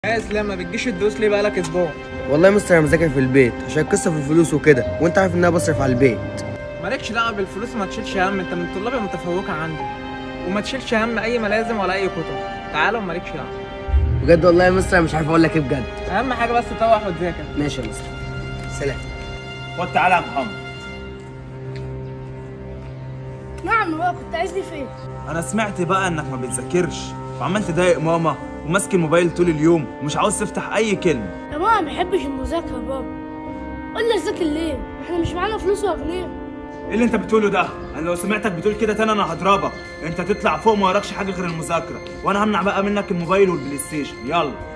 يا اسلام ما بتجيش الدروس ليه بقالك اسبوع والله يا مستر انا مذاكر في البيت عشان القصه في الفلوس وكده وانت عارف ان انا بصرف على البيت مالكش دعوه بالفلوس ما تشيلش هم انت من الطلاب المتفوقه عندي وما تشيلش هم اي ملازم ولا اي كتب تعالى ومالكش دعوه بجد والله يا مستر انا مش عارف اقول لك ايه بجد اهم حاجه بس تروح وتذاكر ماشي يا مستر سلام خد تعالى يا محمد نعم بابا كنت عايزني فين؟ انا سمعت بقى انك ما بتذاكرش وعمال تضايق ماما وماسك الموبايل طول اليوم ومش عاوز تفتح اي كلمه يا ماما ما بحبش المذاكرة يا بابا قول لي اذاكر ليه؟ احنا مش معانا فلوس واغنياء ايه اللي انت بتقوله ده انا لو سمعتك بتقول كده تاني انا هضربك انت تطلع فوق ما وراكش حاجه غير المذاكره وانا همنع بقى منك الموبايل والبلاي ستيشن يلا